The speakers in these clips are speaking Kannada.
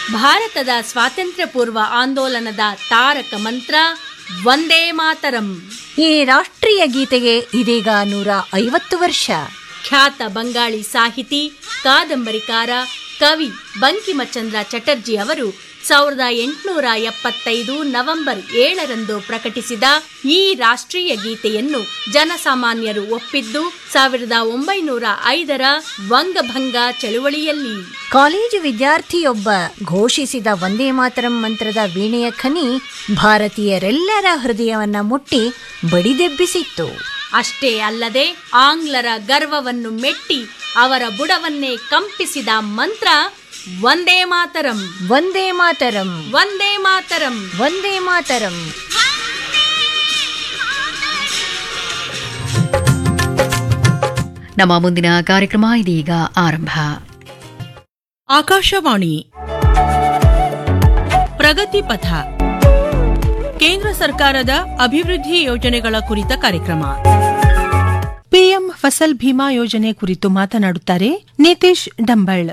ಭಾರತದ ಸ್ವಾತಂತ್ರ್ಯ ಪೂರ್ವ ಆಂದೋಲನದ ತಾರಕ ಮಂತ್ರ ವಂದೇ ಮಾತರಂ ಈ ರಾಷ್ಟ್ರೀಯ ಗೀತೆಗೆ ಇದೀಗ ನೂರ ಐವತ್ತು ವರ್ಷ ಖ್ಯಾತ ಬಂಗಾಳಿ ಸಾಹಿತಿ ಕಾದಂಬರಿಕಾರ ಕವಿ ಬಂಕಿಮಚಂದ್ರ ಚಟರ್ಜಿ ಅವರು ಸಾವಿರದ ಎಂಟುನೂರ ಎಪ್ಪತ್ತೈದು ನವೆಂಬರ್ ಏಳರಂದು ಪ್ರಕಟಿಸಿದ ಈ ರಾಷ್ಟ್ರೀಯ ಗೀತೆಯನ್ನು ಜನಸಾಮಾನ್ಯರು ಒಪ್ಪಿದ್ದು ಸಾವಿರದ ಒಂಬೈನೂರ ಐದರ ವಂಗಭಂಗ ಚಳುವಳಿಯಲ್ಲಿ ಕಾಲೇಜು ವಿದ್ಯಾರ್ಥಿಯೊಬ್ಬ ಘೋಷಿಸಿದ ವಂದೇ ಮಾತರಂ ಮಂತ್ರದ ವೀಣೆಯ ಖನಿ ಭಾರತೀಯರೆಲ್ಲರ ಹೃದಯವನ್ನ ಮುಟ್ಟಿ ಬಡಿದೆಬ್ಬಿಸಿತ್ತು ಅಷ್ಟೇ ಅಲ್ಲದೆ ಆಂಗ್ಲರ ಗರ್ವವನ್ನು ಮೆಟ್ಟಿ ಅವರ ಬುಡವನ್ನೇ ಕಂಪಿಸಿದ ಮಂತ್ರ ವಂದೇ ಮಾತರಂ ವಂದೇ ಮಾತರಂ ವಂದೇ ಮಾತರಂ ವಂದೇ ಮಾತರಂ ನಮ್ಮ ಮುಂದಿನ ಕಾರ್ಯಕ್ರಮ ಇದೀಗ ಆರಂಭ ಆಕಾಶವಾಣಿ ಪ್ರಗತಿ ಪಥ ಕೇಂದ್ರ ಸರ್ಕಾರದ ಅಭಿವೃದ್ಧಿ ಯೋಜನೆಗಳ ಕುರಿತ ಕಾರ್ಯಕ್ರಮ ಪಿಎಂ ಫಸಲ್ ಭೀಮಾ ಯೋಜನೆ ಕುರಿತು ಮಾತನಾಡುತ್ತಾರೆ ನಿತೀಶ್ ಡಂಬಳ್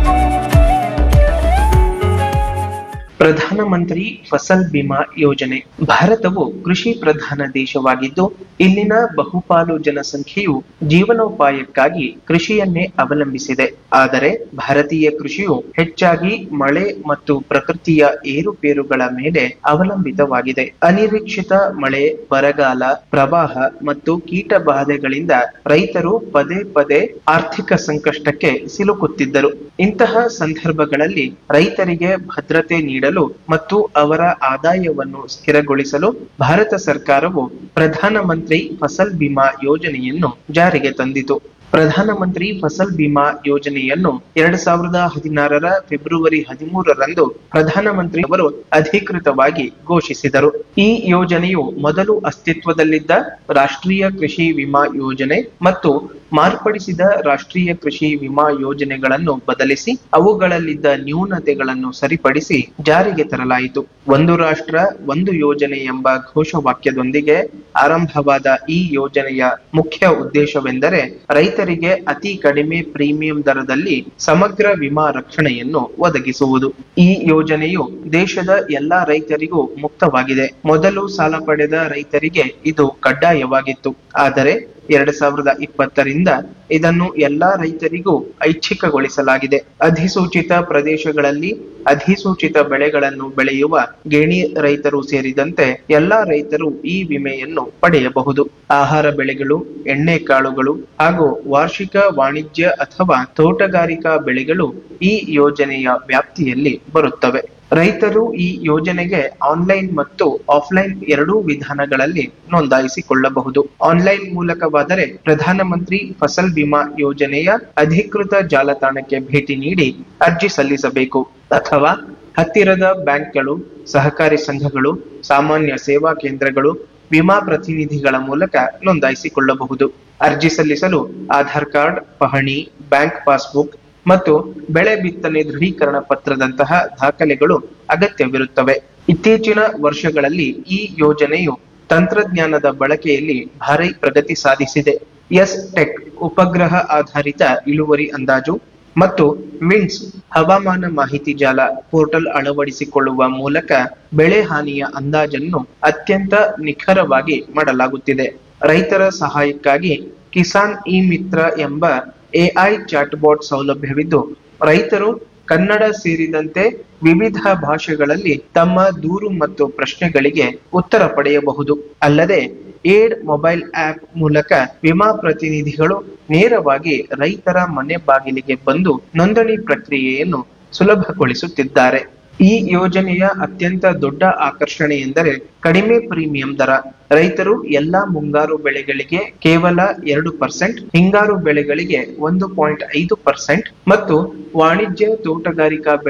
ಪ್ರಧಾನಮಂತ್ರಿ ಫಸಲ್ ಬಿಮಾ ಯೋಜನೆ ಭಾರತವು ಕೃಷಿ ಪ್ರಧಾನ ದೇಶವಾಗಿದ್ದು ಇಲ್ಲಿನ ಬಹುಪಾಲು ಜನಸಂಖ್ಯೆಯು ಜೀವನೋಪಾಯಕ್ಕಾಗಿ ಕೃಷಿಯನ್ನೇ ಅವಲಂಬಿಸಿದೆ ಆದರೆ ಭಾರತೀಯ ಕೃಷಿಯು ಹೆಚ್ಚಾಗಿ ಮಳೆ ಮತ್ತು ಪ್ರಕೃತಿಯ ಏರುಪೇರುಗಳ ಮೇಲೆ ಅವಲಂಬಿತವಾಗಿದೆ ಅನಿರೀಕ್ಷಿತ ಮಳೆ ಬರಗಾಲ ಪ್ರವಾಹ ಮತ್ತು ಕೀಟ ಬಾಧೆಗಳಿಂದ ರೈತರು ಪದೇ ಪದೇ ಆರ್ಥಿಕ ಸಂಕಷ್ಟಕ್ಕೆ ಸಿಲುಕುತ್ತಿದ್ದರು ಇಂತಹ ಸಂದರ್ಭಗಳಲ್ಲಿ ರೈತರಿಗೆ ಭದ್ರತೆ ನೀಡಲು ಮತ್ತು ಅವರ ಆದಾಯವನ್ನು ಸ್ಥಿರಗೊಳಿಸಲು ಭಾರತ ಸರ್ಕಾರವು ಪ್ರಧಾನಮಂತ್ರಿ ಫಸಲ್ ಬಿಮಾ ಯೋಜನೆಯನ್ನು ಜಾರಿಗೆ ತಂದಿತು ಪ್ರಧಾನಮಂತ್ರಿ ಫಸಲ್ ಬಿಮಾ ಯೋಜನೆಯನ್ನು ಎರಡ್ ಸಾವಿರದ ಹದಿನಾರರ ಫೆಬ್ರವರಿ ಹದಿಮೂರರಂದು ಪ್ರಧಾನಮಂತ್ರಿ ಅವರು ಅಧಿಕೃತವಾಗಿ ಘೋಷಿಸಿದರು ಈ ಯೋಜನೆಯು ಮೊದಲು ಅಸ್ತಿತ್ವದಲ್ಲಿದ್ದ ರಾಷ್ಟ್ರೀಯ ಕೃಷಿ ವಿಮಾ ಯೋಜನೆ ಮತ್ತು ಮಾರ್ಪಡಿಸಿದ ರಾಷ್ಟ್ರೀಯ ಕೃಷಿ ವಿಮಾ ಯೋಜನೆಗಳನ್ನು ಬದಲಿಸಿ ಅವುಗಳಲ್ಲಿದ್ದ ನ್ಯೂನತೆಗಳನ್ನು ಸರಿಪಡಿಸಿ ಜಾರಿಗೆ ತರಲಾಯಿತು ಒಂದು ರಾಷ್ಟ್ರ ಒಂದು ಯೋಜನೆ ಎಂಬ ಘೋಷವಾಕ್ಯದೊಂದಿಗೆ ಆರಂಭವಾದ ಈ ಯೋಜನೆಯ ಮುಖ್ಯ ಉದ್ದೇಶವೆಂದರೆ ರೈತರಿಗೆ ಅತಿ ಕಡಿಮೆ ಪ್ರೀಮಿಯಂ ದರದಲ್ಲಿ ಸಮಗ್ರ ವಿಮಾ ರಕ್ಷಣೆಯನ್ನು ಒದಗಿಸುವುದು ಈ ಯೋಜನೆಯು ದೇಶದ ಎಲ್ಲಾ ರೈತರಿಗೂ ಮುಕ್ತವಾಗಿದೆ ಮೊದಲು ಸಾಲ ಪಡೆದ ರೈತರಿಗೆ ಇದು ಕಡ್ಡಾಯವಾಗಿತ್ತು ಆದರೆ ಎರಡ್ ಸಾವಿರದ ಇಪ್ಪತ್ತರಿಂದ ಇದನ್ನು ಎಲ್ಲಾ ರೈತರಿಗೂ ಐಚ್ಛಿಕಗೊಳಿಸಲಾಗಿದೆ ಅಧಿಸೂಚಿತ ಪ್ರದೇಶಗಳಲ್ಲಿ ಅಧಿಸೂಚಿತ ಬೆಳೆಗಳನ್ನು ಬೆಳೆಯುವ ಗೇಣಿ ರೈತರು ಸೇರಿದಂತೆ ಎಲ್ಲಾ ರೈತರು ಈ ವಿಮೆಯನ್ನು ಪಡೆಯಬಹುದು ಆಹಾರ ಬೆಳೆಗಳು ಎಣ್ಣೆ ಕಾಳುಗಳು ಹಾಗೂ ವಾರ್ಷಿಕ ವಾಣಿಜ್ಯ ಅಥವಾ ತೋಟಗಾರಿಕಾ ಬೆಳೆಗಳು ಈ ಯೋಜನೆಯ ವ್ಯಾಪ್ತಿಯಲ್ಲಿ ಬರುತ್ತವೆ ರೈತರು ಈ ಯೋಜನೆಗೆ ಆನ್ಲೈನ್ ಮತ್ತು ಆಫ್ಲೈನ್ ಎರಡೂ ವಿಧಾನಗಳಲ್ಲಿ ನೋಂದಾಯಿಸಿಕೊಳ್ಳಬಹುದು ಆನ್ಲೈನ್ ಮೂಲಕವಾದರೆ ಪ್ರಧಾನಮಂತ್ರಿ ಫಸಲ್ ಬಿಮಾ ಯೋಜನೆಯ ಅಧಿಕೃತ ಜಾಲತಾಣಕ್ಕೆ ಭೇಟಿ ನೀಡಿ ಅರ್ಜಿ ಸಲ್ಲಿಸಬೇಕು ಅಥವಾ ಹತ್ತಿರದ ಬ್ಯಾಂಕ್ಗಳು ಸಹಕಾರಿ ಸಂಘಗಳು ಸಾಮಾನ್ಯ ಸೇವಾ ಕೇಂದ್ರಗಳು ವಿಮಾ ಪ್ರತಿನಿಧಿಗಳ ಮೂಲಕ ನೋಂದಾಯಿಸಿಕೊಳ್ಳಬಹುದು ಅರ್ಜಿ ಸಲ್ಲಿಸಲು ಆಧಾರ್ ಕಾರ್ಡ್ ಪಹಣಿ ಬ್ಯಾಂಕ್ ಪಾಸ್ಬುಕ್ ಮತ್ತು ಬೆಳೆ ಬಿತ್ತನೆ ದೃಢೀಕರಣ ಪತ್ರದಂತಹ ದಾಖಲೆಗಳು ಅಗತ್ಯವಿರುತ್ತವೆ ಇತ್ತೀಚಿನ ವರ್ಷಗಳಲ್ಲಿ ಈ ಯೋಜನೆಯು ತಂತ್ರಜ್ಞಾನದ ಬಳಕೆಯಲ್ಲಿ ಭಾರಿ ಪ್ರಗತಿ ಸಾಧಿಸಿದೆ ಎಸ್ ಟೆಕ್ ಉಪಗ್ರಹ ಆಧಾರಿತ ಇಳುವರಿ ಅಂದಾಜು ಮತ್ತು ವಿಂಡ್ಸ್ ಹವಾಮಾನ ಮಾಹಿತಿ ಜಾಲ ಪೋರ್ಟಲ್ ಅಳವಡಿಸಿಕೊಳ್ಳುವ ಮೂಲಕ ಬೆಳೆ ಹಾನಿಯ ಅಂದಾಜನ್ನು ಅತ್ಯಂತ ನಿಖರವಾಗಿ ಮಾಡಲಾಗುತ್ತಿದೆ ರೈತರ ಸಹಾಯಕ್ಕಾಗಿ ಕಿಸಾನ್ ಇ ಮಿತ್ರ ಎಂಬ ಎಐ ಚಾಟ್ಬಾಟ್ ಸೌಲಭ್ಯವಿದ್ದು ರೈತರು ಕನ್ನಡ ಸೇರಿದಂತೆ ವಿವಿಧ ಭಾಷೆಗಳಲ್ಲಿ ತಮ್ಮ ದೂರು ಮತ್ತು ಪ್ರಶ್ನೆಗಳಿಗೆ ಉತ್ತರ ಪಡೆಯಬಹುದು ಅಲ್ಲದೆ ಏಡ್ ಮೊಬೈಲ್ ಆಪ್ ಮೂಲಕ ವಿಮಾ ಪ್ರತಿನಿಧಿಗಳು ನೇರವಾಗಿ ರೈತರ ಮನೆ ಬಾಗಿಲಿಗೆ ಬಂದು ನೋಂದಣಿ ಪ್ರಕ್ರಿಯೆಯನ್ನು ಸುಲಭಗೊಳಿಸುತ್ತಿದ್ದಾರೆ ಈ ಯೋಜನೆಯ ಅತ್ಯಂತ ದೊಡ್ಡ ಆಕರ್ಷಣೆ ಎಂದರೆ ಕಡಿಮೆ ಪ್ರೀಮಿಯಂ ದರ ರೈತರು ಎಲ್ಲಾ ಮುಂಗಾರು ಬೆಳೆಗಳಿಗೆ ಕೇವಲ ಎರಡು ಪರ್ಸೆಂಟ್ ಹಿಂಗಾರು ಬೆಳೆಗಳಿಗೆ ಒಂದು ಪಾಯಿಂಟ್ ಐದು ಪರ್ಸೆಂಟ್ ಮತ್ತು ವಾಣಿಜ್ಯ ತೋಟಗಾರಿಕಾ